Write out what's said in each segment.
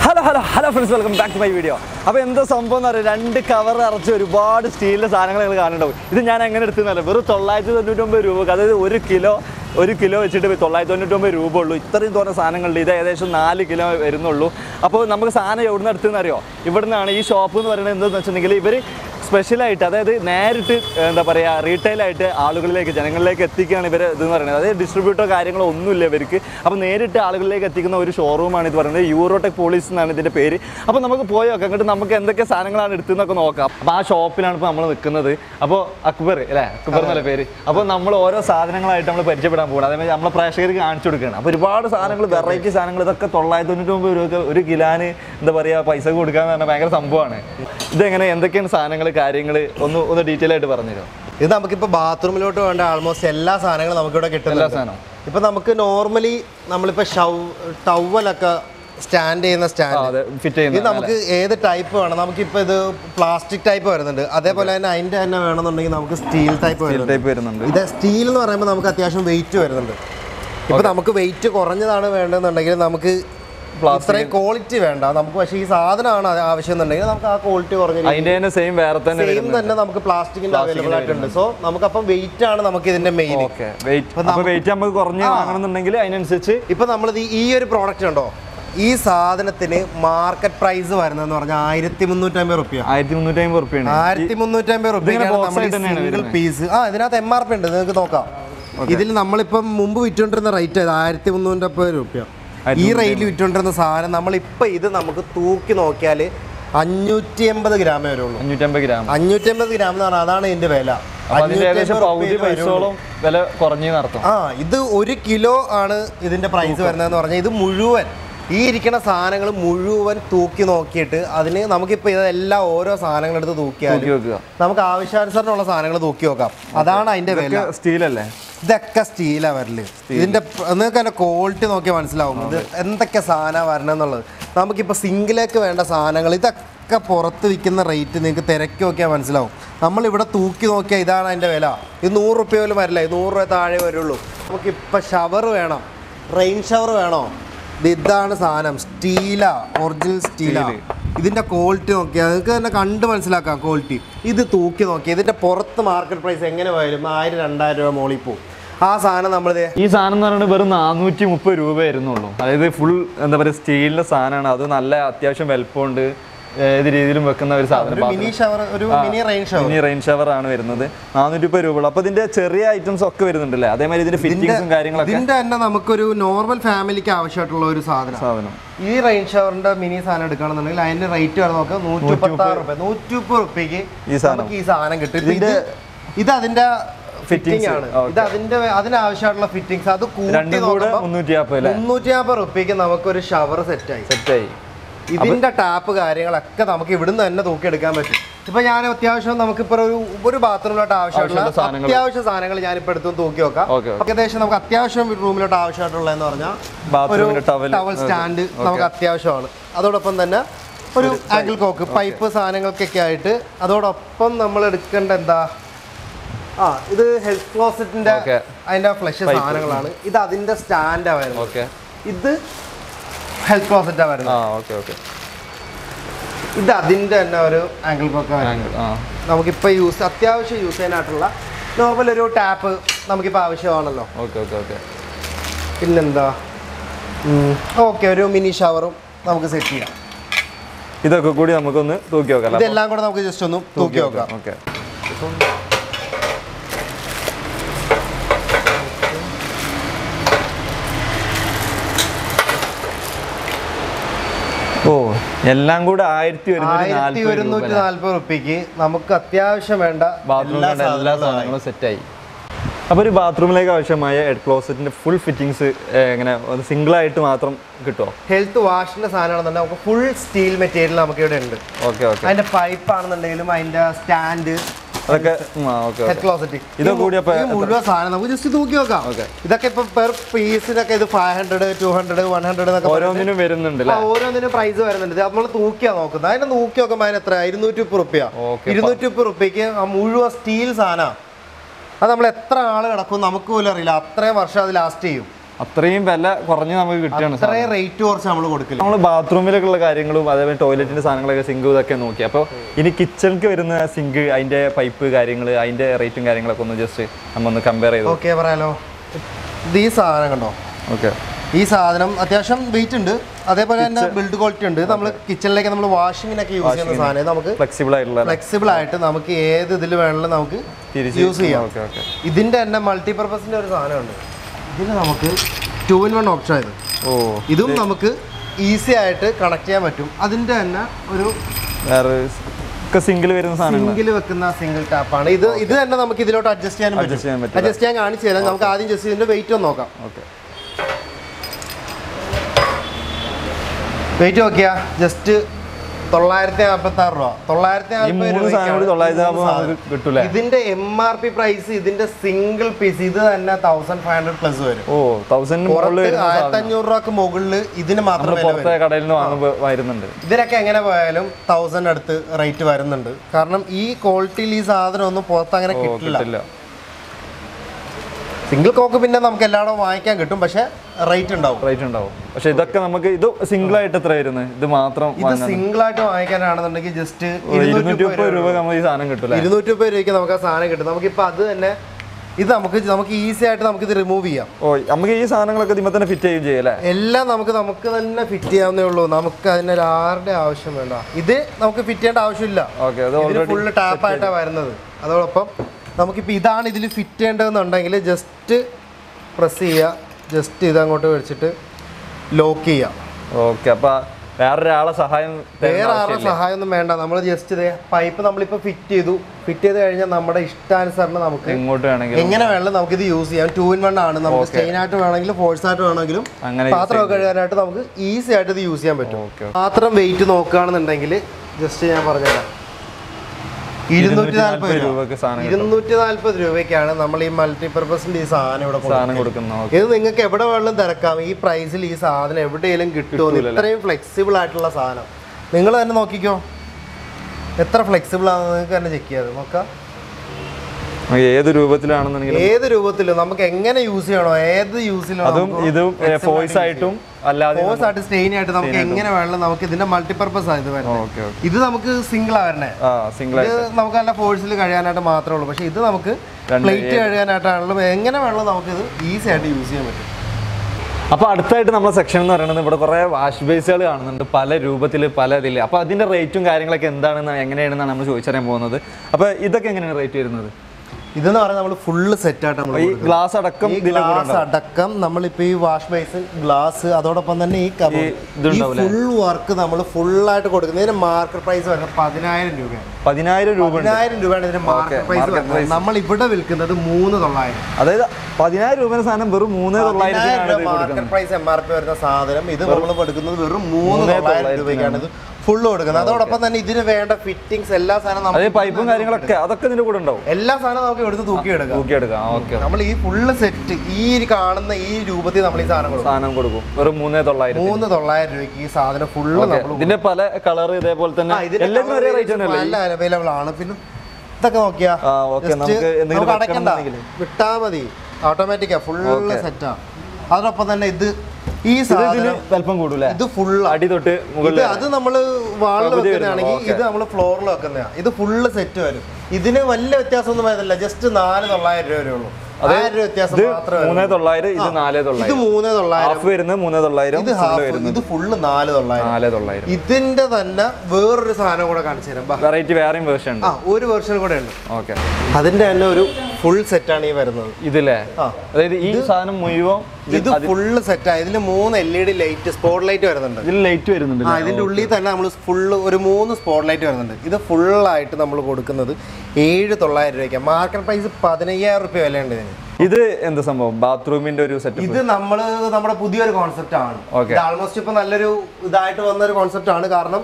Hello hello hello friends welcome back to my video അപ്പോൾ എന്താ സംഭവം എന്ന് പറയുക രണ്ട് കവർ അറച്ച് ഒരുപാട് സ്റ്റീലിൻ്റെ സാധനങ്ങൾ നിങ്ങൾ കാണുന്നുണ്ടാവും ഇത് ഞാൻ എങ്ങനെ എടുത്തെന്നല്ല വെറും തൊള്ളായിരത്തി തൊണ്ണൂറ്റൊമ്പത് രൂപ അതായത് ഒരു കിലോ ഒരു കിലോ വെച്ചിട്ട് തൊള്ളായിരത്തി തൊണ്ണൂറ്റൊമ്പത് രൂപ ഉള്ളൂ ഇത്രയും തോന്നുന്ന സാധനങ്ങളുണ്ട് ഇത് ഏകദേശം നാല് കിലോ വരുന്നുള്ളൂ അപ്പോൾ നമുക്ക് സാധനം എവിടെ നിന്ന് എടുത്തെന്ന് അറിയോ ഇവിടെ നിന്നാണ് ഈ ഷോപ്പ് എന്ന് പറയുന്നത് എന്താണെന്ന് വെച്ചിട്ടുണ്ടെങ്കിൽ ഇവർ സ്പെഷ്യലായിട്ട് അതായത് നേരിട്ട് എന്താ പറയുക റീറ്റെയിലായിട്ട് ആളുകളിലേക്ക് ജനങ്ങളിലേക്ക് എത്തിക്കുകയാണ് ഇവർ ഇതെന്ന് പറയുന്നത് അതായത് ഡിസ്ട്രിബ്യൂട്ടോ കാര്യങ്ങളോ ഒന്നുമില്ല ഇവർക്ക് അപ്പോൾ നേരിട്ട് ആളുകളിലേക്ക് എത്തിക്കുന്ന ഒരു ഷോറൂമാണ് ഇത് പറയുന്നത് യൂറോടെക് പോളീസ് എന്നാണ് ഇതിൻ്റെ പേര് അപ്പോൾ നമുക്ക് പോയി നോക്കാം എന്നിട്ട് നമുക്ക് എന്തൊക്കെ സാധനങ്ങളാണ് എടുത്തതെന്നൊക്കെ നോക്കാം അപ്പോൾ ആ ഷോപ്പിലാണ് ഇപ്പോൾ നമ്മൾ നിൽക്കുന്നത് അപ്പോൾ അക്ബർ അല്ലേ അക്ബർ എന്നല്ല പേര് അപ്പോൾ നമ്മൾ ഓരോ സാധനങ്ങളായിട്ട് നമ്മൾ പരിചയപ്പെടാൻ പോകണം അതേമാതിരി നമ്മളെ പ്രേക്ഷകർക്ക് കാണിച്ചു കൊടുക്കുകയാണ് അപ്പോൾ ഒരുപാട് സാധനങ്ങൾ വെറൈറ്റി സാധനങ്ങൾ ഇതൊക്കെ തൊള്ളായിരത്തി തൊണ്ണൂറ്റി ഒമ്പത് രൂപ ഒരു കിലാന് എന്താ പറയുക പൈസ കൊടുക്കാന്ന് പറഞ്ഞാൽ ഭയങ്കര സംഭവമാണ് ഇതെങ്ങനെ എന്തൊക്കെയാണ് സാധനങ്ങൾ കാര്യങ്ങൾ ഒന്ന് ഒന്ന് ഡീറ്റെയിൽ ആയിട്ട് പറഞ്ഞുതരും ഇത് നമുക്കിപ്പോൾ ബാത്റൂമിലോട്ട് വേണ്ട ആൾമോസ്റ്റ് എല്ലാ സാധനങ്ങളും നമുക്കിവിടെ എല്ലാ കിട്ടുന്നുണ്ട് സാധനവും ഇപ്പൊ നമുക്ക് നോർമലി നമ്മളിപ്പോ ഷൗ ടവലൊക്കെ സ്റ്റാൻഡ് ചെയ്യുന്ന ആ, സ്റ്റാൻഡ് അതെ ഫിറ്റ് ഇത് ചെയ്യുന്നത് നമുക്ക് ഏത് ടൈപ്പ് വേണം നമുക്കിപ്പോൾ ഇത് പ്ലാസ്റ്റിക് ടൈപ്പ് വരുന്നുണ്ട് അതേപോലെ തന്നെ അതിന്റെ തന്നെ വേണമെന്നുണ്ടെങ്കിൽ നമുക്ക് സ്റ്റീൽ ടൈപ്പ് വരുന്നുണ്ട് ടൈപ്പ് വരുന്നുണ്ട് ഇത് സ്റ്റീൽ എന്ന് പറയുമ്പോൾ നമുക്ക് അത്യാവശ്യം വെയിറ്റ് വരുന്നുണ്ട് ഇപ്പൊ നമുക്ക് വെയിറ്റ് കുറഞ്ഞതാണ് വേണ്ടതെന്നുണ്ടെങ്കിൽ നമുക്ക് Plastic. ഇത്രയും ക്വാളിറ്റി വേണ്ട നമുക്ക് പക്ഷേ ഈ സാധനമാണ് അത് ആവശ്യം എന്നുണ്ടെങ്കിൽ നമുക്ക് ആ ക്വാളിറ്റി കുറഞ്ഞ രീതിയിൽ അതിന്റെ തന്നെ സെയിം വേറെ തന്നെ സെയിം തന്നെ നമുക്ക് പ്ലാസ്റ്റിക്കിന്റെ അവൈലബിൾ ആയിട്ടുണ്ട് സോ നമുക്കപ്പം വെയിറ്റ് ആണ് നമുക്ക് ഇതിന്റെ മെയിൻ ഓക്കെ വെയിറ്റ് അപ്പൊ വെയിറ്റ് നമുക്ക് കുറഞ്ഞ് വാങ്ങണമെന്നുണ്ടെങ്കിൽ അതിനനുസരിച്ച് ഇപ്പൊ നമ്മൾ ഈ ഒരു പ്രോഡക്റ്റ് ഉണ്ടോ ഈ സാധനത്തിന് മാർക്കറ്റ് പ്രൈസ് വരുന്നതെന്ന് പറഞ്ഞാൽ ആയിരത്തി മുന്നൂറ്റമ്പത് റുപ്യ ആയിരത്തി മുന്നൂറ്റി അമ്പത് റുപ്യാണ് ആയിരത്തി മുന്നൂറ്റമ്പത് ഇതിങ്ങനെ box റുപ്യ ആയിട്ട് തന്നെയാണ് സിംഗിൾ വരുന്നത്. പീസ് ആ ഇതിനകത്ത് എം ആർ പി ഉണ്ട് നിങ്ങൾക്ക് നോക്കാം ഇതിൽ നമ്മളിപ്പം മുമ്പ് വിറ്റുകൊണ്ടിരുന്ന റേറ്റ് ആയിരത്തി മുന്നൂറ്റമ്പത് രൂപ ഈ റേറ്റിൽ വിറ്റുകൊണ്ടിരുന്ന സാധനം നമ്മളിപ്പോൾ ഇത് നമുക്ക് തൂക്കി നോക്കിയാൽ അഞ്ഞൂറ്റി എൺപത് ഗ്രാമേ വരുള്ളൂ അഞ്ഞൂറ്റമ്പത് ഗ്രാം അഞ്ഞൂറ്റി എൺപത് ഗ്രാം എന്ന് പറഞ്ഞാൽ അതാണ് ഇതിന്റെ വില അപ്പൊ അതിന്റെ ഏകദേശം 550 പകുതി റുപ്യയെ വരുള്ളൂ. പൈസയോളം വില കുറഞ്ഞു നടത്തും ആ ഇത് ഒരു കിലോ ആണ് ഇതിന്റെ പ്രൈസ് വരുന്നതെന്ന് പറഞ്ഞാൽ ഇത് മുഴുവൻ ഈ ഇരിക്കുന്ന സാധനങ്ങൾ മുഴുവൻ തൂക്കി നോക്കിയിട്ട് അതിന് നമുക്കിപ്പോൾ ഇതെല്ലാം ഓരോ സാധനങ്ങൾ എടുത്ത് തൂക്കിയാൽ തൂക്കി വെക്കുക നമുക്ക് ആവശ്യാനുസരണമുള്ള സാധനങ്ങൾ തൂക്കി നോക്കാം അതാണ് അതിന്റെ വില സ്റ്റീലല്ലേ ഇതൊക്കെ സ്റ്റീലാ വരല് ഇതിന്റെ പ- നിങ്ങൾക്ക് അതിന്റെ ക്വാളിറ്റി നോക്കിയാൽ മനസ്സിലാവും ഇത് എന്തൊക്കെ സാധനം വരണമെന്നുള്ളത് നമുക്കിപ്പോൾ സിംഗിലേക്ക് വേണ്ട സാധനങ്ങൾ ഇതൊക്കെ പുറത്ത് വിൽക്കുന്ന റേറ്റ് നിങ്ങൾക്ക് തിരക്കി നോക്കിയാൽ മനസ്സിലാവും നമ്മളിവിടെ തൂക്കി നോക്കിയാൽ ഇതാണ് അതിന്റെ വില ഇത് നൂറ് റുപ്യ പോലും വരില്ല ഇത് നൂറ് രൂപ താഴെ വരുള്ളൂ നമുക്കിപ്പോൾ ഷവർ വേണം റെയിൻ ഷവർ വേണോ ഇത് ഇതാണ് സാധനം സ്റ്റീലാ ഒറിജിനൽ സ്റ്റീലാ ഇതിന്റെ ക്വാളിറ്റി നോക്കിയാൽ നിങ്ങൾക്ക് തന്നെ കണ്ട് മനസ്സിലാക്കാം ക്വാളിറ്റി ഇത് തൂക്കി നോക്കി ഇതിന്റെ പുറത്ത് മാർക്കറ്റ് പ്രൈസ് എങ്ങനെ പോയാലും ആയിരം രണ്ടായിരം രൂപ മോളിൽ പോകും ആ സാധനം നമ്മൾ ഈ സാധനം എന്ന് പറയുന്നത് വെറും നാനൂറ്റി മുപ്പത് രൂപ വരുന്നുള്ളൂ അതായത് ഫുൾ എന്താ പറയുക സ്റ്റീലിന്റെ സാധനമാണ് അത് നല്ല അത്യാവശ്യം വലുപ്പമുണ്ട് ഏത് രീതിയിലും വെക്കുന്ന ഒരു സാധനം ഒരു മിനി ഷവർ ഒരു mini rain shower mini rain shower ആണ് വരുന്നത് നാനൂറ്റി മുപ്പത് രൂപ ഉള്ളൂ അപ്പൊ ഇതിന്റെ ചെറിയ ഐറ്റംസ് ഒക്കെ വരുന്നുണ്ടല്ലേ അതേമാതിരി ഇതിന്റെ ഫിറ്റിംഗ്സും കാര്യങ്ങളൊക്കെ ഇതിന്റെ തന്നെ നമുക്കൊരു നോർമൽ ഫാമിലിക്ക് ആവശ്യമായിട്ടുള്ള ഒരു സാധനം സാധനം ഈ റെയിൻ ഷവറിന്റെ മിനി സാധനം എടുക്കുകയാണെന്നുണ്ടെങ്കിൽ അതിന്റെ റേറ്റ് വരുന്ന നോക്കാം നൂറ്റി മുപ്പത്തി ആറ് റുപ്യ നൂറ്റി മുപ്പത് റുപ്യക്ക് ഈ സാധനം. നമുക്ക് ഈ സാധനം കിട്ടും ഇപ്പൊ ഇത് ഇത് അതിന്റെ ഫിറ്റിംഗ് ആണ് okay. ഇത് അതിന്റെ അതിനാവശ്യമായിട്ടുള്ള ഫിറ്റിംഗ്സ് അത് കൂട്ടി രണ്ടും കൂടെ നോക്കുമ്പോൾ മുന്നൂറ്റി നാൽപ്പത് അല്ലേ മുന്നൂറ്റി നാൽപ്പത് റുപ്യക്ക് നമുക്കൊരു ഷവർ സെറ്റായി സെറ്റായി ഇതിന്റെ ടാപ്പ് കാര്യങ്ങളൊക്കെ നമുക്ക് ഇവിടുന്ന് തന്നെ തൂക്കിയെടുക്കാൻ പറ്റും ഇപ്പൊ ഞാൻ അത്യാവശ്യം നമുക്കിപ്പോ ഒരു ഒരു ബാത്റൂമിലോട്ട് ആവശ്യമുള്ള ആവശ്യമുള്ള സാധനങ്ങൾ. അത്യാവശ്യ സാധനങ്ങൾ ഞാനിപ്പോ എടുത്ത് തൂക്കി നോക്കാം Okay, okay. ഏകദേശം നമുക്ക് അത്യാവശ്യം റൂമിലോട്ട് ആവശ്യമായിട്ടുള്ള എന്ന് പറഞ്ഞാൽ ഒരു ബാത്റൂമിന്റെ ടവൽ ടവൽ സ്റ്റാൻഡ് നമുക്ക് അത്യാവശ്യമാണ് അതോടൊപ്പം തന്നെ ഒരു ആംഗിൾ കോക്ക് പൈപ്പ് സാധനങ്ങൾക്കൊക്കെ ആയിട്ട് അതോടൊപ്പം നമ്മൾ എടുക്കേണ്ട എന്താ ആ ഇത് ഹെൽത്ത് ക്ലോസറ്റിന്റെ Okay. അതിന്റെ ഫ്ലഷ് സാധനങ്ങളാണ് ഇത് അതിന്റെ സ്റ്റാൻഡാ വരുന്നത് ഓക്കെ ഇത് ഹെൽത്ത് ക്ലോസറ്റാ വരുന്നത് ആ ഓക്കെ ഓക്കെ ഇത് അതിന്റെ തന്നെ ഒരു ആംഗിൾ കോക്ക ആ നമുക്കിപ്പോൾ യൂസ് അത്യാവശ്യം യൂസ് ചെയ്യാനായിട്ടുള്ള നോർമൽ ഒരു ടാപ്പ് നമുക്കിപ്പോൾ ആവശ്യമാണല്ലോ ഓക്കെ ഓക്കെ ഓക്കെ പിന്നെന്താ ഓക്കെ ഒരു മിനി ഷവറും നമുക്ക് സെറ്റ് ചെയ്യാം ഇതൊക്കെ കൂടി നമുക്കൊന്ന് തൂക്കി നോക്കാം അല്ലേ? ഇതെല്ലാം കൂടെ നമുക്ക് ജസ്റ്റ് ഒന്ന് തൂക്കി നോക്കാം ഓക്കെ ഓ എല്ലാം കൂടെ ആയിരത്തി ആയിരത്തി ഒരുന്നൂറ്റി നാല്പത് റുപ്യക്ക് നമുക്ക് അത്യാവശ്യം വേണ്ട ബാത്റൂമിൽ എല്ലാ എല്ലാ സാധനങ്ങളും ആയി. സാധനങ്ങളും സെറ്റായി അപ്പോൾ ഒരു ബാത്റൂമിലേക്ക് ആവശ്യമായ ഹെഡ് ക്ലോസറ്റിന്റെ ഫുൾ ഫിറ്റിങ്സ് എങ്ങനെ സിംഗിൾ ആയിട്ട് മാത്രം കിട്ടുമോ ഹെൽത്ത് വാഷിന്റെ സാധനമാണെന്നുണ്ടെങ്കിൽ നമുക്ക് ഫുൾ സ്റ്റീൽ മെറ്റീരിയൽ നമുക്ക് ഇവിടെ ഉണ്ട് ഓക്കെ ഓക്കെ അതിന്റെ പൈപ്പ് ആണെന്നുണ്ടെങ്കിലും അതിന്റെ സ്റ്റാൻഡ് അതൊക്കെ ഉം, ആ ഓക്കെ ഹെഡ് ഓക്കെ ക്ലോസറ്റ് ഇതൊക്കെ കൂടി അപ്പൊ എത്ര? മുഴുവൻ സാധനം നമുക്ക് ജസ്റ്റ് തൂക്കി നോക്കാം Okay. ഇതൊക്കെ ഇപ്പൊ പെർ പീസിനൊക്കെ ഇത് five hundred two hundred one hundred എന്നൊക്കെ പറഞ്ഞിട്ട് ഓരോന്നിനും വരുന്നുണ്ട് ആ, അല്ലേ ഓരോന്നിനും പ്രൈസ് വരുന്നുണ്ട് നമ്മൾ തൂക്കിയാ നോക്കുന്നത് അതിനെ തൂക്കി നോക്കുമ്പോൾ അതിന് എത്ര ഇരുന്നൂറ്റി മുപ്പത് റുപ്യ Okay. ഇരുന്നൂറ്റി മുപ്പത് റുപ്യക്ക് ആ മുഴുവൻ സ്റ്റീൽ സാധനം അത് നമ്മൾ എത്ര ആൾ കിടക്കും നമുക്ക് പോലും അറിയില്ല അത്രയും വർഷം അത് ലാസ്റ്റ് ചെയ്യും അത്രയും വില കുറഞ്ഞ് നമുക്ക് കിട്ടുകയാണ് സാധനം. അത്രയും റേറ്റ് കുറച്ച് നമ്മൾ കൊടുക്കില്ല നമ്മൾ ബാത്റൂമിലേക്കുള്ള കാര്യങ്ങളും അതേപോലെ ടോയ്ലറ്റിന്റെ സാധനങ്ങളൊക്കെ സിങ്ക് ഇതൊക്കെ നോക്കി അപ്പോൾ ഇനി കിച്ചണിക്ക് വരുന്ന സിങ്ക് അതിന്റെ പൈപ്പ് കാര്യങ്ങൾ അതിന്റെ റേറ്റും കാര്യങ്ങളൊക്കെ ഒന്ന് ജസ്റ്റ് നമ്മ ഒന്ന് കമ്പയർ ചെയ്തു ഓക്കെ പറയാലോ ഇത് ഈ സാധനം കണ്ടോ ഓക്കെ ഈ സാധനം അത്യാവശ്യം വെയിറ്റ് ഉണ്ട് അതേപോലെ തന്നെ ബിൽഡ് ക്വാളിറ്റി ഉണ്ട് നമ്മൾ കിച്ചണിലേക്ക് നമ്മൾ വാഷിങ്ങിനൊക്കെ യൂസ് ചെയ്യുന്ന സാധനം നമുക്ക് ഫ്ലെക്സിബിൾ ആയിട്ടുള്ള ഫ്ലെക്സിബിൾ ആയിട്ട് നമുക്ക് ഏത് ഇതിൽ വേണമെങ്കിലും നമുക്ക് തിരിച്ച് യൂസ് ചെയ്യാം ഓക്കെ ഓക്കെ ഇതിന്റെ തന്നെ മൾട്ടിപർപ്പസിന്റെ ഒരു സാധനമുണ്ട് ഇതിന് നമുക്ക് ടു ഇൻ വൺ ഓപ്ഷൻ ഇത് ഓ ഇതും നമുക്ക് ഈസി ആയിട്ട് കണക്ട് ചെയ്യാൻ പറ്റും അതിന്റെ തന്നെ ഒരു വേറെ ഒക്കെ സിംഗിൾ വരുന്ന സാധനങ്ങൾ സിംഗിൾ വെക്കുന്ന സിംഗിൾ ടാപ്പാണ് ഇത് ഇത് തന്നെ നമുക്ക് ഇതിലോട്ട് അഡ്ജസ്റ്റ് ചെയ്യാൻ Adjust ചെയ്യാൻ പറ്റും പറ്റും. അഡ്ജസ്റ്റ് ചെയ്യാൻ കാണിച്ചു തരാം നമുക്ക് ആദ്യം ജസ്റ്റ് ഇതിന്റെ വെയിറ്റ് ഒന്ന് നോക്കാം ഓക്കെ വെയിറ്റ് നോക്കിയാ ജസ്റ്റ് തൊള്ളായിരത്തി നാൽപ്പത്തി ആറ് രൂപ തൊള്ളായിരത്തി ഈ മൂന്ന് സാധനം കൂടി തൊള്ളായിരത്തി നാൽപ്പത് നമുക്ക് കിട്ടൂലേ ഇതിന്റെ എം ആർ പി പ്രൈസ് ഇതിന്റെ സിംഗിൾ പീസ് ഇത് തന്നെ തൗസൻഡ് ഫൈവ് ഹൺഡ്രഡ് പ്ലസ് വരും ഓ തൗസൻഡിന് മുകളിൽ പുറത്ത് വരുന്ന ആയിരത്തി സാധനം അഞ്ഞൂറ് രൂപക്ക് മുകളിൽ ഇതിന് മാത്രം നമ്മൾ വില വരും പുറത്തെ കടയിൽ നിന്ന് വാങ്ങുമ്പോൾ വരുന്നുണ്ട് ഇതിനൊക്കെ എങ്ങനെ പോയാലും തൗസൻഡ് അടുത്ത് റേറ്റ് വരുന്നുണ്ട് കാരണം ഈ ക്വാളിറ്റിയിൽ ഈ സാധനം ഒന്നും പുറത്ത് അങ്ങനെ ഓ കിട്ടില്ല കിട്ടില്ല സിംഗിൾ കോക്ക് പിന്നെ നമുക്ക് എല്ലായിടവും വാങ്ങിക്കാൻ കിട്ടും പക്ഷെ റേറ്റ് ഉണ്ടാവും റേറ്റ് ഉണ്ടാവും പക്ഷെ ഇതൊക്കെ നമുക്ക് ഇത് സിംഗിൾ ആയിട്ട് എത്ര വരുന്നത് ഇത് മാത്രം ഇത് വാങ്ങാൻ സിംഗിൾ ആയിട്ട് വാങ്ങിക്കാനാണെന്നുണ്ടെങ്കിൽ ജസ്റ്റ് ഇരുന്നൂറ്റി മുപ്പത് രൂപ നമ്മൾ ഈ സാധനം കിട്ടൂല ഇരുന്നൂറ്റി മുപ്പത് രൂപയ്ക്ക് നമുക്ക് ആ സാധനം കിട്ടും നമുക്കിപ്പോൾ അത് തന്നെ ഇത് നമുക്ക് നമുക്ക് ഈസി ആയിട്ട് നമുക്ക് ഇത് റിമൂവ് ചെയ്യാം ഓ നമുക്ക് ഈ സാധനങ്ങളൊക്കെ ഇതിമ്മ തന്നെ ഫിറ്റ് ചെയ്യുകയും ചെയ്യല്ലേ എല്ലാം നമുക്ക് നമുക്ക് തന്നെ ഫിറ്റ് ചെയ്യാവുന്നേ ഉള്ളൂ നമുക്ക് അതിന് ആരുടെ ആവശ്യം വേണ്ട ഇത് നമുക്ക് ഫിറ്റ് ചെയ്യേണ്ട ആവശ്യമില്ല ഓക്കെ അത് ഇതിന് ഓൾറെഡി ഫുള്ള് ടാപ്പായിട്ടാണ് വരുന്നത് അതോടൊപ്പം നമുക്കിപ്പോൾ ഇതാണ് ഇതിൽ ഫിറ്റ് ചെയ്യേണ്ടതെന്നുണ്ടെങ്കിൽ ജസ്റ്റ് പ്രസ് ചെയ്യുക ജസ്റ്റ് ഇത് അങ്ങോട്ട് വെച്ചിട്ട് ലോക്ക് ചെയ്യുക ഓക്കെ അപ്പൊ വേറൊരാളെ സഹായം തേടേണ്ട വേറെ ആരുടെ ആവശ്യമില്ല. സഹായം ഒന്നും വേണ്ട നമ്മൾ ജസ്റ്റ് ഇതേ പൈപ്പ് നമ്മളിപ്പോൾ ഫിറ്റ് ചെയ്തു ഫിറ്റ് ചെയ്ത് കഴിഞ്ഞാൽ നമ്മുടെ ഇഷ്ടാനുസരണം നമുക്ക് എങ്ങോട്ട് വേണമെങ്കിലും എങ്ങനെ വേണമെങ്കിലും നമുക്ക് ഇത് യൂസ് ചെയ്യാം ടൂ ഇൻ വൺ ആണ് നമുക്ക് സ്റ്റെയിൻ ആയിട്ട് വേണമെങ്കിലും ഫോഴ്സ് ആയിട്ട് വേണമെങ്കിലും അങ്ങനെ use പാത്രം കഴുകാനായിട്ട് നമുക്ക് ഈസി ആയിട്ട് ഇത് യൂസ് ചെയ്യാൻ പറ്റും ഓക്കെ പാത്രം വെയിറ്റ് നോക്കുകയാണെന്നുണ്ടെങ്കിൽ ജസ്റ്റ് ഞാൻ പറഞ്ഞുതരാം ഇരുന്നൂറ്റി നാല്പത് രൂപ രൂപക്ക് സാധനം കിട്ടും. ഇരുന്നൂറ്റി നാല്പത് രൂപയ്ക്കാണ് നമ്മൾ ഈ മൾട്ടിപർപ്പസിന്റെ ഈ സാധനം ഇവിടെ സാധനം കൊടുക്കുന്നത്. കൊടുക്കുന്ന ഓക്കെ ഇത് നിങ്ങൾക്ക് എവിടെ വേണമെങ്കിലും തിരക്കാം ഈ പ്രൈസിൽ ഈ സാധനം എവിടെയെങ്കിലും കിട്ടുമോ ഇത്രയും ഫ്ലെക്സിബിൾ ആയിട്ടുള്ള സാധനം നിങ്ങൾ തന്നെ നോക്കിക്കോ എത്ര ഫ്ലെക്സിബിൾ ആണെന്ന് നിങ്ങൾക്ക് തന്നെ ചെക്ക് ചെയ്യാതെ നോക്കാം ഏത് രൂപത്തിലാണെന്നുണ്ടെങ്കിലും ഏത് രൂപത്തിലും നമുക്ക് എങ്ങനെ യൂസ് ചെയ്യണോ ഏത് യൂസിലും അതും ഇതും ഫോഴ്സ് ആയിട്ടും അല്ലാതെ ഫോഴ്സ് ആയിട്ട് സ്റ്റെയിൻ ആയിട്ട് നമുക്ക് എങ്ങനെ വേണം നമുക്ക് ഇതിന്റെ മൾട്ടിപർപ്പസ് ആണ് ഇത് വരുന്നത് ഓക്കെ ഓക്കെ ഇത് നമുക്ക് സിംഗിൾ ആ വരണേ ആ സിംഗിൾ ഇത് നമുക്ക് നല്ല ഫോഴ്സിൽ കഴിയാനായിട്ട് മാത്രമേ ഉള്ളൂ പക്ഷേ ഇത് നമുക്ക് രണ്ട് പ്ലേറ്റ് കഴുകാനായിട്ടാണല്ലോ എങ്ങനെ വേണമെങ്കിലും നമുക്കിത് ഈസി ആയിട്ട് യൂസ് ചെയ്യാൻ പറ്റും അപ്പോൾ അടുത്തായിട്ട് നമ്മുടെ സെക്ഷൻ എന്ന് പറയുന്നത് ഇവിടെ കുറേ വാഷ് ബേസുകൾ കാണുന്നുണ്ട് പല രൂപത്തിൽ പല ഇതിൽ അപ്പോൾ അതിന്റെ റേറ്റും കാര്യങ്ങളൊക്കെ എന്താണെന്ന് എങ്ങനെയാണെന്നാണ് നമ്മൾ ചോദിച്ചറിയാൻ പോകുന്നത് അപ്പോൾ ഇതൊക്കെ എങ്ങനെയാണ് റേറ്റ് വരുന്നത് ഇതെന്ന് പറഞ്ഞാൽ നമ്മൾ ഫുള്ള് സെറ്റ് ആയിട്ട് നമ്മൾ ഈ ഗ്ലാസ് അടക്കം ഈ ഇതിന്റെ കൂടെ ഗ്ലാസ് അടക്കം നമ്മളിപ്പോ ഈ വാഷ് ബേസിൻ ഗ്ലാസ് അതോടൊപ്പം തന്നെ ഈ കബോർഡ് ഈ ഇതുണ്ടാവൂലേ? ഫുൾ വർക്ക് നമ്മൾ ഫുള്ളായിട്ട് കൊടുക്കുന്നത് ഇതിന് മാർക്കറ്റ് പ്രൈസ് വരുന്നത് പതിനായിരം രൂപയാണ് പതിനായിരം രൂപ ഉണ്ട് പതിനായിരം രൂപയാണ് ഇതിന്റെ മാർക്കറ്റ് പ്രൈസ് market വരുന്നത് നമ്മൾ ഇവിടെ വിൽക്കുന്നത് മൂന്ന് തൊള്ളായിരം അതായത് പതിനായിരം രൂപയുടെ സാധനം വെറും മൂന്ന് തൊള്ളായിരത്തിനാണ് ഇത് മാർക്കറ്റ് കൊടുക്കുന്നത് പ്രൈസ് എം ആർ പി വരുന്ന സാധനം ഇത് നമ്മൾ കൊടുക്കുന്നത് വെറും മൂന്ന് മൂന്നേ തൊള്ളായിരം രൂപയ്ക്കാണ് ഇത് ഫുള്ള് കൊടുക്കുന്നത് അതോടൊപ്പം തന്നെ ഇതിന് വേണ്ട ഫിറ്റിങ്സ് എല്ലാ സാധനം അതേ നമുക്ക് പൈപ്പും കാര്യങ്ങളൊക്കെ അതൊക്കെ ഇതിന്റെ കൂടെ ഉണ്ടാവും എല്ലാ സാധനവും നമുക്ക് എടുത്ത് തൂക്കിയെടുക്കാം തൂക്കിയെടുക്കാം ഓക്കെ നമ്മൾ ഈ ഫുള്ള് സെറ്റ് ഈ ഒരു കാണുന്ന ഈ രൂപത്തിൽ നമ്മൾ ഈ സാധനം കൊടുക്കും സാധനം കൊടുക്കും വെറും മൂന്നേ തൊള്ളായിരം മൂന്ന് തൊള്ളായിരം രൂപയ്ക്ക് ഈ സാധനം ഫുള്ള് നമ്മൾ ഇതിന്റെ പല കളർ ഇതേപോലെ തന്നെ എല്ലാത്തിനും ഒരേ റേറ്റ് തന്നെയല്ലേ നല്ല അവൈലബിൾ ആണ് പിന്നെ ഇതൊക്കെ നോക്കിയാ ആ, okay. Just നമുക്ക് എന്തെങ്കിലും നമുക്ക് അടയ്ക്കണ്ട വെക്കണമെന്നുണ്ടെങ്കില്. വിട്ടാ മതി ഓട്ടോമാറ്റിക്കാ ഫുള്ള് സെറ്റാ അതോടൊപ്പം തന്നെ ഇത് ഈ ഇതിന് സാധനം വലിപ്പം കൂടൂലേ ഇത് ഫുള്ള് അടി തൊട്ട് മുകളിൽ ഇത് അത് നമ്മൾ വാളിൽ പകുതി വെക്കുന്നതാണെങ്കിൽ വരുന്നു, ഇത് നമ്മൾ ഫ്ലോറിൽ വെക്കുന്നതാണ് ഇത് ഫുള്ള് സെറ്റ് വരും ഇതിന് വലിയ വ്യത്യാസമൊന്നും വരുന്നില്ല ജസ്റ്റ് നാല് തൊള്ളായിരം രൂപ വരെ ഉള്ളൂ ആയിരം രൂപ വ്യത്യാസം ഇത് മാത്രമേ മൂന്നേ വരുള്ളൂ. തൊള്ളായിരം ഇത് നാലേ ഇത് തൊള്ളായിരം മൂന്ന് തൊള്ളായിരം ഹാഫ് വരുന്നത് മൂന്നേ തൊള്ളായിരം ഇത് ഫുള്ള് ഹാഫ് വരുന്നത് ഇത് ഫുള്ള് നാല് തൊള്ളായിരം നാലേ തൊള്ളായിരം ഇതിന്റെ തന്നെ വേറൊരു സാധനം കൂടെ കാണിച്ചു തരാം ബാ. വെറൈറ്റി വേറെയും വേർഷൻ ഉണ്ട് ആ ഒരു വെർഷൻ കൂടെ ഉണ്ട് ഓക്കെ അതിന്റെ തന്നെ ഒരു ഫുൾ സെറ്റാണ് ഈ വരുന്നത് ഇതില്ലേ ആ. അതായത് ഈ സാധനം മുഴുവൻ ഇത് ഫുള്ള് സെറ്റാണ് ഇതിൽ മൂന്ന് L E D light spot light വരുന്നുണ്ട് ഇതിൽ ലൈറ്റ് വരുന്നുണ്ട് ആ ഇതിന്റെ ഉള്ളിൽ തന്നെ നമ്മൾ ഫുള്ള് ഒരു മൂന്ന് സ്പോട്ട് ലൈറ്റ് വരുന്നുണ്ട് ഇത് ഫുള്ളായിട്ട് നമ്മൾ കൊടുക്കുന്നത് ഏഴ് തൊള്ളായിരം രൂപയ്ക്ക് മാർക്കറ്റ് പ്രൈസ് പതിനയ്യായിരം റുപ്യ വിലയുണ്ട് ഇതിന് ഇത് എന്ത് സംഭവം ബാത്റൂമിന്റെ ഒരു സെറ്റപ്പ് ഇത് നമ്മൾ നമ്മുടെ പുതിയൊരു കോൺസെപ്റ്റ് ആണ് Okay. ഇത് ആൾമോസ്റ്റ് ഇപ്പൊ നല്ലൊരു ഇതായിട്ട് വന്ന ഒരു കോൺസെപ്റ്റ് ആണ് കാരണം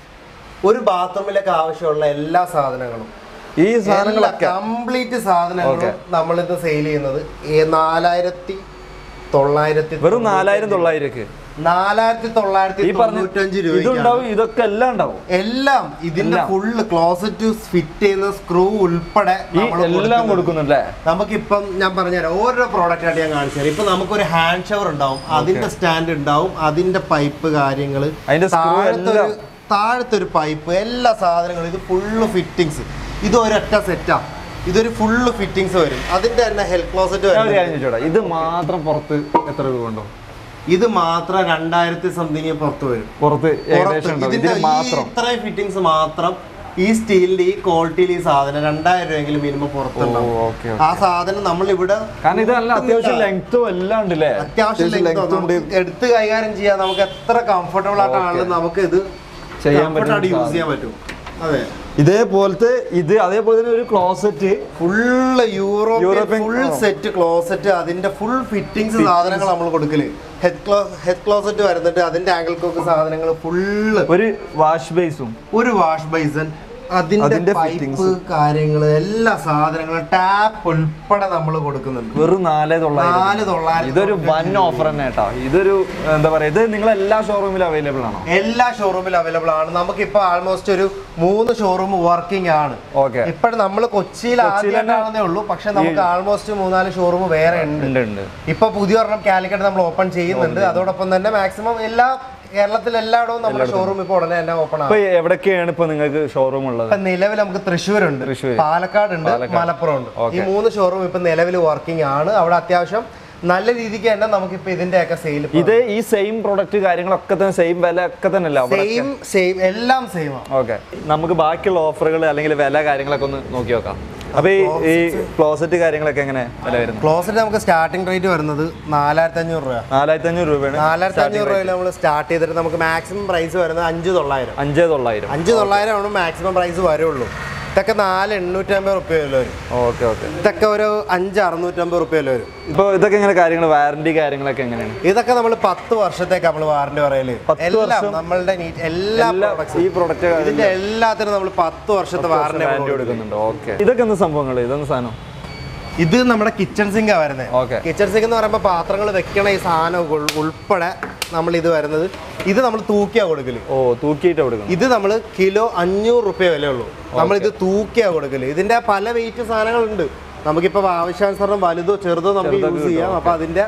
ഒരു ബാത്റൂമിലേക്ക് ആവശ്യമുള്ള എല്ലാ സാധനങ്ങളും ഈ സാധനങ്ങളൊക്കെ കംപ്ലീറ്റ് സാധനങ്ങളും നമ്മളിത് സെയിൽ ചെയ്യുന്നത് ഏ- നാലായിരത്തി തൊള്ളായിരത്തി വെറും നാലായിരം തൊള്ളായിരക്ക് നാലായിരത്തി തൊള്ളായിരത്തി ഈ പറഞ്ഞ തൊണ്ണൂറ്റഞ്ച് രൂപ ഇതുണ്ടാവും ഇതൊക്കെ എല്ലാം ഉണ്ടാവും എല്ലാം ഇതിന്റെ എല്ലാം. ഫുള്ള് ക്ലോസറ്റ് ഫിറ്റ് ചെയ്യുന്ന സ്ക്രൂ ഉൾപ്പെടെ ഈ നമ്മള് എല്ലാം കൊടുക്കുന്നുണ്ട്. കൊടുക്കുന്നുണ്ടല്ലേ നമുക്കിപ്പം ഞാൻ പറഞ്ഞുതരാം ഓരോ പ്രോഡക്റ്റ് ആയിട്ട് ഞാൻ കാണിച്ചു തരാം ഇപ്പൊ നമുക്കൊരു ഹാൻഡ് ഷവർ ഉണ്ടാവും അതിന്റെ സ്റ്റാൻഡ് ഉണ്ടാവും അതിന്റെ പൈപ്പ് കാര്യങ്ങള് അതിന്റെ screw താഴത്തെ ഒരു എല്ലാം. താഴത്തെ ഒരു പൈപ്പ് എല്ലാ സാധനങ്ങളും ഇത് ഫുള്ള് ഫിറ്റിങ്സ് ഇത് ഒരൊറ്റ സെറ്റാ ഇതൊരു ഫുള്ള് ഫിറ്റിങ്സ് വരും അതിന്റെ തന്നെ ഹെൽത്ത് ക്ലോസറ്റ് ഞാൻ ഒരു വരും കാര്യം ചോദിച്ചോട്ടെ ഇത് മാത്രം പുറത്ത് എത്ര രൂപ ഉണ്ടോ ഇത് മാത്രം രണ്ടായിരത്തി സംതിങ് പുറത്ത് വരും പുറത്ത് ഏകദേശം പുറത്ത് ഉണ്ടാവും ഇതിന്റെ ഇതിന് ഈ മാത്രം ഇത്രയും ഫിറ്റിങ്സ് മാത്രം ഈ സ്റ്റീലിന്റെ ഈ ക്വാളിറ്റിയിൽ ഈ സാധനം രണ്ടായിരം രൂപയെങ്കിലും മിനിമം പുറത്തുണ്ടാവും ഓ, okay, ആ സാധനം നമ്മൾ ഇവിടെ കാരണം ഇത് നല്ല അത്യാവശ്യം ലെങ്ത്തും എല്ലാം ഉണ്ടല്ലേ അത്യാവശ്യം length ആണ്. നമുക്ക് എടുത്ത് കൈകാര്യം ചെയ്യാൻ നമുക്ക് എത്ര കംഫർട്ടബിൾ ആയിട്ടാണെങ്കിലും നമുക്ക് ഇത് ചെയ്യാൻ പറ്റും യൂസ് ചെയ്യാൻ പറ്റും അതെ ഇതേപോലത്തെ ഇത് അതേപോലെ തന്നെ ഒരു closet full European European- full ആ. സെറ്റ് ക്ലോസറ്റ് അതിന്റെ ഫുൾ ഫിറ്റിങ്സ് സാധനങ്ങൾ നമ്മൾ കൊടുക്കല് ഹെഡ് ക്ലോ ഹെഡ് ക്ലോസറ്റ് വരുന്നുണ്ട് അതിന്റെ ആംഗിൾ കോക്ക് സാധനങ്ങൾ ഫുള്ള് ഒരു വാഷ് ബേസും ഒരു വാഷ് ബൈസൺ അതിന്റെ അതിന്റെ പൈപ്പ് fittings. കാര്യങ്ങള് എല്ലാ സാധനങ്ങളും ടാപ്പ് ഉൾപ്പെടെ നമ്മൾ കൊടുക്കുന്നുണ്ട് വെറും നാല് നാല് തൊള്ളായിരം തൊള്ളായിരത്തി ഇതൊരു വൻ ഓഫർ തന്നെ കേട്ടോ ഇതൊരു എന്താ പറയാ ഇത് നിങ്ങൾ എല്ലാ ഷോറൂമിലും അവൈലബിൾ ആണോ എല്ലാ ഷോറൂമിലും അവൈലബിൾ ആണ് നമുക്കിപ്പോ ആൾമോസ്റ്റ് ഒരു മൂന്ന് ഷോറൂം വർക്കിംഗ് ആണ് ഓക്കെ ഇപ്പോഴും നമ്മൾ കൊച്ചിയിൽ കൊച്ചിയിൽ തന്നെ ആദ്യമായിട്ടാണെന്നേ ഉള്ളൂ പക്ഷെ നമുക്ക് ആൾമോസ്റ്റ് മൂന്നാല് ഷോറൂം വേറെ ഉണ്ട് ഉണ്ട് ഉണ്ട് ഇപ്പൊ പുതിയ ഒരെണ്ണം കാലിക്കറ്റ് നമ്മൾ ഓപ്പൺ ചെയ്യുന്നുണ്ട് അതോടൊപ്പം തന്നെ മാക്സിമം എല്ലാ കേരളത്തിൽ എല്ലായിടവും നമ്മുടെ ഷോറൂം ഇപ്പൊ ഉടനെ തന്നെ ഓപ്പൺ ഇപ്പൊ ആണ് എവിടൊക്കെയാണ് ഇപ്പൊ നിങ്ങൾക്ക് ഷോറൂം ഉള്ളത് ഇപ്പൊ നിലവിൽ നമുക്ക് തൃശ്ശൂർ ഉണ്ട് തൃശ്ശൂര്. പാലക്കാട് ഉണ്ട് പാലക്കാട്. മലപ്പുറം ഉണ്ട് ഈ Okay. മൂന്ന് ഷോറൂം ഇപ്പൊ നിലവിൽ വർക്കിംഗ് ആണ് അവിടെ അത്യാവശ്യം നല്ല രീതിക്ക് തന്നെ നമുക്കിപ്പോ ഇതിന്റെ ഒക്കെ സെയിൽ ഇത് ഈ സെയിം പ്രൊഡക്റ്റ് കാര്യങ്ങളൊക്കെ തന്നെ സെയിം വില ഒക്കെ തന്നെ അല്ല സെയിം സെയിം എല്ലാം സെയിം ആണ് ഓക്കെ നമുക്ക് ബാക്കിയുള്ള ഓഫറുകൾ അല്ലെങ്കിൽ വില കാര്യങ്ങളൊക്കെ ഒന്ന് നോക്കി നോക്കാം അപ്പൊ ഈ ഈ ക്ലോസറ്റ് കാര്യങ്ങളൊക്കെ എങ്ങനെ വില വരുന്നത് ക്ലോസറ്റ് നമുക്ക് സ്റ്റാർട്ടിംഗ് റേറ്റ് വരുന്നത് നാലായിരത്തി അഞ്ഞൂറ് രൂപ നാലായിരത്തി അഞ്ഞൂറ് രൂപയാണ് നാലായിരത്തി അഞ്ഞൂറ് രൂപയിൽ നമ്മൾ സ്റ്റാർട്ട് ചെയ്തിട്ട് നമുക്ക് മാക്സിമം പ്രൈസ് വരുന്നത് അഞ്ച് തൊള്ളായിരം അഞ്ചേ തൊള്ളായിരം അഞ്ച് തൊള്ളായിരം ആണ് മാക്സിമം പ്രൈസ് വരുള്ളൂ ഇതൊക്കെ നാല് എണ്ണൂറ്റമ്പത് റുപ്യ വില വരും ഓക്കെ ഓക്കെ ഇതൊക്കെ ഒരു അഞ്ച് അറുന്നൂറ്റമ്പത് റുപ്യ വില വരും ഇപ്പൊ ഇതൊക്കെ എങ്ങനെ കാര്യങ്ങൾ വാറന്റി കാര്യങ്ങളൊക്കെ എങ്ങനെയാണ് ഇതൊക്കെ നമ്മൾ പത്ത് വർഷത്തേക്ക് നമ്മൾ വാറണ്ടി പറയല് പത്ത് എല്ലാം വർഷം? നമ്മളുടെ നീറ്റ് എല്ലാ എല്ലാ products ഈ ഉം. പ്രൊഡക്റ്റ് ഇതിന്റെ എല്ലാത്തിനും നമ്മൾ പത്ത് വർഷത്തെ വാറണ്ടി വാറന്റി കൊടുക്കുന്നുണ്ട് ഓക്കെ ഇതൊക്കെ എന്ത് സംഭവങ്ങൾ ഇതൊന്ന് സാധനം ഇത് നമ്മുടെ കിച്ചൺ സിങ്കാ വരുന്നത് Okay. കിച്ചൺ സിങ്ക് എന്ന് പറയുമ്പോൾ പാത്രങ്ങൾ വെക്കണ ഈ സാധനം ഉൾ- ഉൾപ്പെടെ നമ്മൾ ഇത് വരുന്നത് ഇത് നമ്മൾ തൂക്കിയാ കൊടുക്കല് ഓ തൂക്കിയിട്ട് കൊടുക്കണം ഇത് നമ്മൾ കിലോ അഞ്ഞൂറ് റുപ്യ വിലയുള്ളൂ നമ്മൾ ഇത് തൂക്കിയാ കൊടുക്കല് ഇതിന്റെ പല വെയിറ്റ് സാധനങ്ങളുണ്ട് നമുക്കിപ്പോൾ ആവശ്യാനുസരണം വലുതോ ചെറുതോ നമുക്ക് ചെറുതൊക്കെ യൂസ് ചെയ്യാം അപ്പൊ അതിന്റെ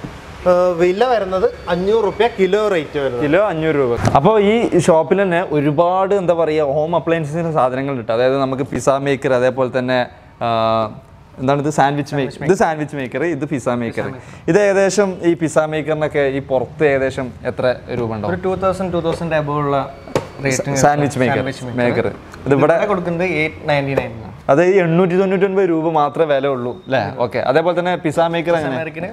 ഏ, വില വരുന്നത് അഞ്ഞൂറ് റുപ്യ കിലോ റേറ്റ് വരുന്നത് കിലോ അഞ്ഞൂറ് രൂപ അപ്പോൾ ഈ ഷോപ്പിൽ തന്നെ ഒരുപാട് എന്താ പറയുക ഹോം അപ്ലയൻസിൻ്റെ സാധനങ്ങൾ കിട്ടും അതായത് നമുക്ക് പിസ മേക്കർ അതേപോലെ തന്നെ ആ, എന്താണ് ഇത് സാൻഡ്വിച്ച് മേക്കർ ഇത് സാൻഡ്വിച്ച് മേക്കർ ഇത് പിസ മേക്കർ ഇത് ഏകദേശം ഈ പിസ മേക്കറിനൊക്കെ ഈ പുറത്ത് ഏകദേശം എത്ര രൂപ ഒരു ഉണ്ടാവും two thousand two thousand above ഉള്ള റേറ്റിംഗ് സാൻഡ്വിച്ച് മേക്കർ മേക്കർ ഇത് ഇവിടെ കൊടുക്കുന്നത് എയ്റ്റ് നയൻറ്റി നയൻ അത് ഈ എണ്ണൂറ്റി തൊണ്ണൂറ്റി ഒൻപത് രൂപ മാത്രമേ വില ഉള്ളൂ അല്ലേ ഓക്കെ അതേപോലെ തന്നെ പിസ മേക്കർ അങ്ങനെ അമേരിക്കന്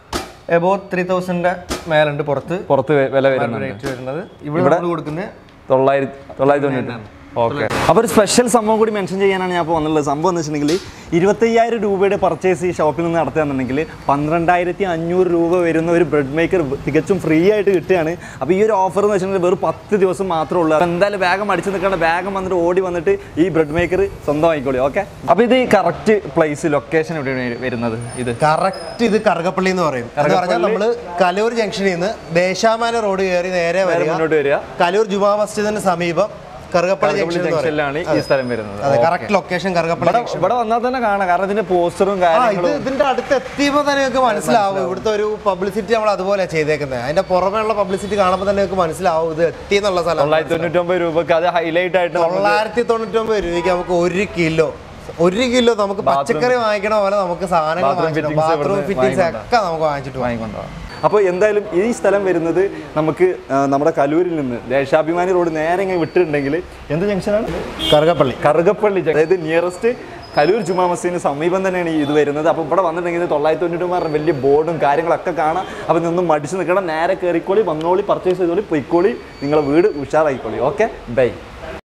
എബവ് ത്രീ തൗസൻഡ് മേലുണ്ട് പുറത്ത് പുറത്ത് വെ- വില വരുന്നുണ്ട് റേറ്റ് വരുന്നത് ഇവിടെ നമ്മൾ കൊടുക്കുന്നത് തൊള്ളായിരത്തി തൊള്ളായിരത്തി തൊണ്ണൂറ്റി ഓക്കെ അപ്പോൾ ഒരു സ്പെഷ്യൽ സംഭവം കൂടി മെൻഷൻ ചെയ്യാനാണ് ഞാൻ ഇപ്പോൾ വന്നുള്ളത് സംഭവം എന്ന് വെച്ചിട്ടുണ്ടെങ്കിൽ ഇരുപത്തയ്യായിരം രൂപയുടെ പർച്ചേസ് ഈ ഷോപ്പിൽ നിന്ന് നടത്തുകയാണെന്നുണ്ടെങ്കിൽ പന്ത്രണ്ടായിരത്തി അഞ്ഞൂറ് രൂപ വരുന്ന ഒരു ബ്രെഡ് മേക്കർ തികച്ചും ഫ്രീ ആയിട്ട് കിട്ടുകയാണ് അപ്പോൾ ഈ ഒരു ഓഫർ എന്ന് വെച്ചിട്ടുണ്ടെങ്കിൽ വെറും പത്ത് ദിവസം മാത്രമേ ഉള്ളൂ അപ്പോൾ എന്തായാലും വേഗം അടിച്ചു നിൽക്കേണ്ട വേഗം വന്നിട്ട് ഓടി വന്നിട്ട് ഈ ബ്രെഡ് മേക്കർ സ്വന്തമായിക്കോളി ഓക്കെ അപ്പോൾ ഇത് കറക്റ്റ് പ്ലേസ് ലൊക്കേഷൻ എവിടെയാണ് വരുന്നത് ഇത് കറക്റ്റ് ഇത് കറുകപ്പള്ളി എന്ന് പറയും എന്ന് പറഞ്ഞാൽ നമ്മള് കലൂർ ജംഗ്ഷനിൽ നിന്ന് ദേശാമാന റോഡ് കയറി നേരെ നേരെ വരിക മുന്നോട്ട് വരിക കലൂർ ജുമാ മസ്ജിദിന് സമീപം കറുകപ്പള്ളി ജംഗ്ഷൻ എന്ന് പറയും ജംഗ്ഷനിലാണ് ഈ സ്ഥലം വരുന്നത് അതെ Okay. കറക്റ്റ് ലൊക്കേഷൻ കറുകപ്പള്ളി ഇവിടെ ജംഗ്ഷൻ ഇവിടെ വന്നാൽ തന്നെ കാണാം കാരണം ഇതിന്റെ പോസ്റ്ററും ആ ഇത് കാര്യങ്ങളും ഇതിന്റെ അടുത്ത് എത്തിയപ്പോൾ തന്നെ നിങ്ങൾക്ക് മനസ്സിലാവും ഇവിടുത്തെ ഒരു പബ്ലിസിറ്റി നമ്മൾ അതുപോലെ ചെയ്തേക്കുന്നത് അതിന്റെ പുറമേ ഉള്ള പബ്ലിസിറ്റി കാണുമ്പോൾ തന്നെ നിങ്ങൾക്ക് മനസ്സിലാവും ഇത് എത്തി എന്നുള്ള സ്ഥലം തൊള്ളായിരത്തി തൊണ്ണൂറ്റൊമ്പത് രൂപക്ക് അത് ഹൈലൈറ്റ് ആയിട്ട് നമുക്ക് തൊള്ളായിരത്തി തൊണ്ണൂറ്റി ഒമ്പത് രൂപയ്ക്ക് നമുക്ക് ഒരു കിലോ ഒരു കിലോ നമുക്ക് പച്ചക്കറി വാങ്ങിക്കണ പോലെ നമുക്ക് സാധനങ്ങൾ Bathroom വാങ്ങിച്ചിട്ട് fittings ബാത്റൂം ഇവിടുന്ന് ഫിറ്റിംഗ്സ് വാങ്ങിക്കൊണ്ടോ. ഒക്കെ നമുക്ക് വാങ്ങിച്ചിട്ട് പോകാം. വാങ്ങിക്കൊണ്ടുപോകാം അപ്പോൾ എന്തായാലും ഈ സ്ഥലം വരുന്നത് നമുക്ക് ആ, നമ്മുടെ കലൂരിൽ നിന്ന് ദേശാഭിമാനി റോഡ് നേരെ ഇങ്ങനെ വിട്ടിട്ടുണ്ടെങ്കിൽ എന്ത് ജംഗ്ഷനാണ് കറുകപ്പള്ളി കറുകപ്പള്ളി ജംഗ്ഷൻ. അതായത് നിയറസ്റ്റ് കലൂർ ജുമാ മസ്ജിദിന് സമീപം തന്നെയാണ് ഈ ഇത് വരുന്നത് അപ്പോൾ ഇവിടെ വന്നിട്ടുണ്ടെങ്കിൽ തൊള്ളായിരത്തി തൊണ്ണൂറ്റി വലിയ ബോർഡും കാര്യങ്ങളൊക്കെ കാണാം അപ്പോൾ നിന്നും മടിച്ച് നിൽക്കണം നേരെ കയറിക്കോളി വന്നോളി പർച്ചേസ് ചെയ്തോളി പൊയ്ക്കോളി നിങ്ങളെ വീട് ഉഷാറായിക്കോളി ഓക്കെ ബൈ